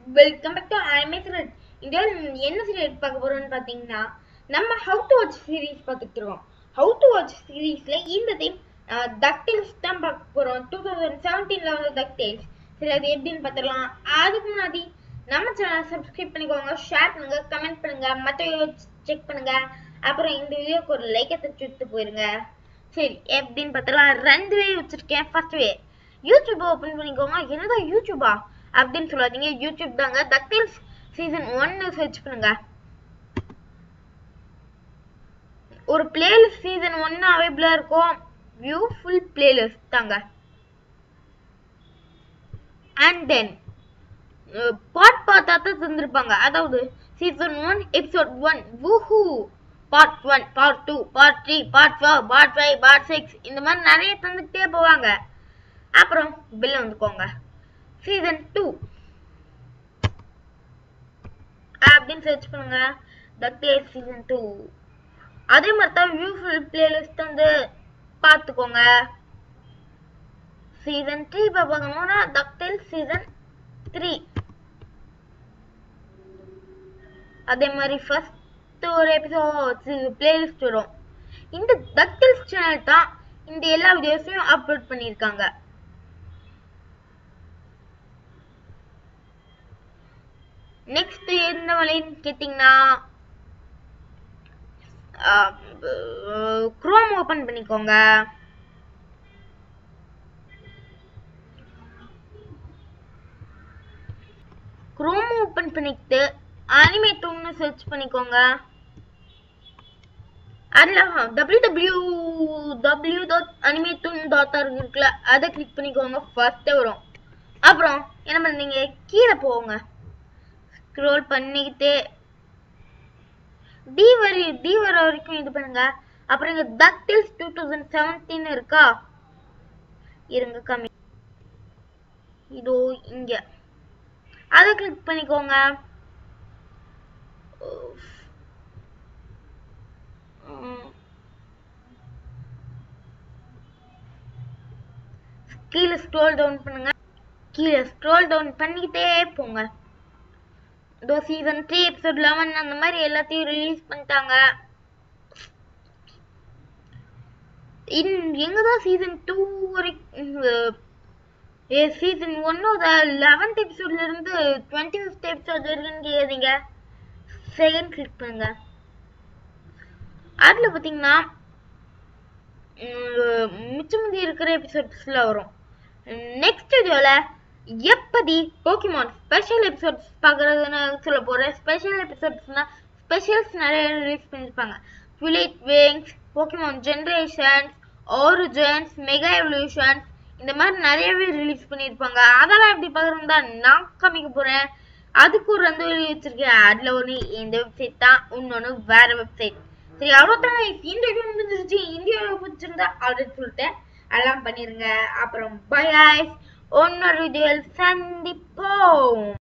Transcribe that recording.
welcome back to anime thread இந்தியாவில் என்ன serial பார்க்க போறோம்னு பார்த்தீங்கன்னா நம்ம ஹவு டு வாட்ச் சீரிஸ் பார்த்துட்டு இருக்கோம் ஹவு டு வாட்ச் சீரீஸ்ல இந்த டைம் டக்டேல்ஸ் தான் பார்க்க போறோம் டூ தௌசண்ட் செவன்டீன்ல வந்து டக்டேல்ஸ் சரி அது எப்படின்னு பார்த்துடலாம் அதுக்கு முன்னாடி நம்ம சேனலை சப்ஸ்கிரைப் பண்ணிக்கோங்க ஷேர் பண்ணுங்க கமெண்ட் பண்ணுங்க மற்ற செக் பண்ணுங்க அப்புறம் இந்த வீடியோக்கு ஒரு லைக்கை தச்சு விட்டு போயிருங்க சரி எப்படின்னு பார்த்தலாம் ரெண்டு வே வச்சிருக்கேன் ஃபர்ஸ்ட் வே யூடியூப் ஓப்பன் பண்ணிக்கோங்க என்னதான் யூடியூபா அப்படின்னு சொல்லாதீங்க யூடியூப் தாங்க டக்டைல்ஸ் சீசன் ஒன்னு சர்ச் பண்ணுங்க ஒரு பிளேலிஸ்ட் சீசன் ஒன்னு அவைபிளா இருக்கும் வியூ ஃபுல் பிளேலிஸ்ட் தாங்க அண்ட் தென் பார்ட் பார்ட்டா தான் தந்திருப்பாங்க அதாவது சீசன் ஒன் எபிசோட் ஒன் வூஹூ part one part two part three part four part five part six இந்த மாதிரி நிறைய தந்துக்கிட்டே போவாங்க அப்புறம் பில் வந்துக்கோங்க சீசன் டூ அப்படின்னு சர்ச் பண்ணுங்க டக்டேல் சீசன் டூ அதே மாதிரி தான் வியூஃபுல் பிளேலிஸ்ட் வந்து பார்த்துக்கோங்க சீசன் த்ரீ இப்போ பார்க்கணும்னா டக்டேல் சீசன் த்ரீ அதே மாதிரி ஃபர்ஸ்ட் ஒரு எபிசோட் பிளேலிஸ்ட் வரும் இந்த டக்டேல்ஸ் சேனல் தான் இந்த எல்லா வீடியோஸையும் அப்லோட் பண்ணியிருக்காங்க நெக்ஸ்ட் என்ன வழின்னு கேட்டிங்கன்னா குரோம் ஓபன் பண்ணிக்கோங்க குரோம் ஓபன் பண்ணிட்டு அனிமேட்டோன்னு சர்ச் பண்ணிக்கோங்க அதில் W W W dot animeton dot org இருக்குல்ல அதை கிளிக் பண்ணிக்கோங்க ஃபர்ஸ்ட்டே வரும் அப்புறம் என்ன பண்ணுறீங்க கீழே போங்க ஸ்க்ரோல் பண்ணிக்கிட்டே டி வரி டி வர வரைக்கும் இது பண்ணுங்க அப்புறம் இங்க டக்டில்ஸ் டூ தௌசண்ட் செவன்டீன் இருக்கா இருங்க கம்மி இதோ இங்க அதை கிளிக் பண்ணிக்கோங்க கீழே ஸ்க்ரோல் டவுன் பண்ணுங்க கீழே ஸ்க்ரோல் டவுன் பண்ணிக்கிட்டே போங்க இதோ சீசன் த்ரீ எபிசோட் லெவன் அந்த மாதிரி எல்லாத்தையும் ரிலீஸ் பண்ணிட்டாங்க இன் எங்க தான் சீசன் டூ வரைக்கும் சீசன் ஒன்னோட லெவன்த் எபிசோட்ல இருந்து டுவெண்ட்டி ஃபிஃப்த் எபிசோட் இருக்குன்னு கேட்குறீங்க செகண்ட் கிளிக் பண்ணுங்க அதில் பார்த்தீங்கன்னா மிச்சம் மீதி இருக்கிற எபிசோட்ஸ்ல வரும் நெக்ஸ்ட் வீடியோவில் எப்படி போக்கிமான் ஸ்பெஷல் எபிசோட்ஸ் பார்க்குறதுன்னு சொல்ல போகிறேன் ஸ்பெஷல் எபிசோட்ஸ்னா ஸ்பெஷல்ஸ் நிறைய ரிலீஸ் பண்ணியிருப்பாங்க ஃபிலிட் wings Pokemon generations origins mega evolutions இந்த மாதிரி நிறையவே ரிலீஸ் பண்ணியிருப்பாங்க அதெல்லாம் எப்படி பார்க்குறது தான் நான் காமிக்க போகிறேன் அதுக்கு ஒரு ரெண்டு வழி வச்சிருக்கேன் அதில் ஒன்று இந்த வெப்சைட் தான் இன்னொன்று வேற வெப்சைட் சரி அவ்வளோதான் இந்த வீடியோ முடிஞ்சிருச்சு இந்த வீடியோ பிடிச்சிருந்தா ஆல்ரெடி சொல்லிட்டேன் அதெல்லாம் பண்ணிருங்க அப்புறம் பை இன்னொரு வீடியோவில் சந்திப்போம்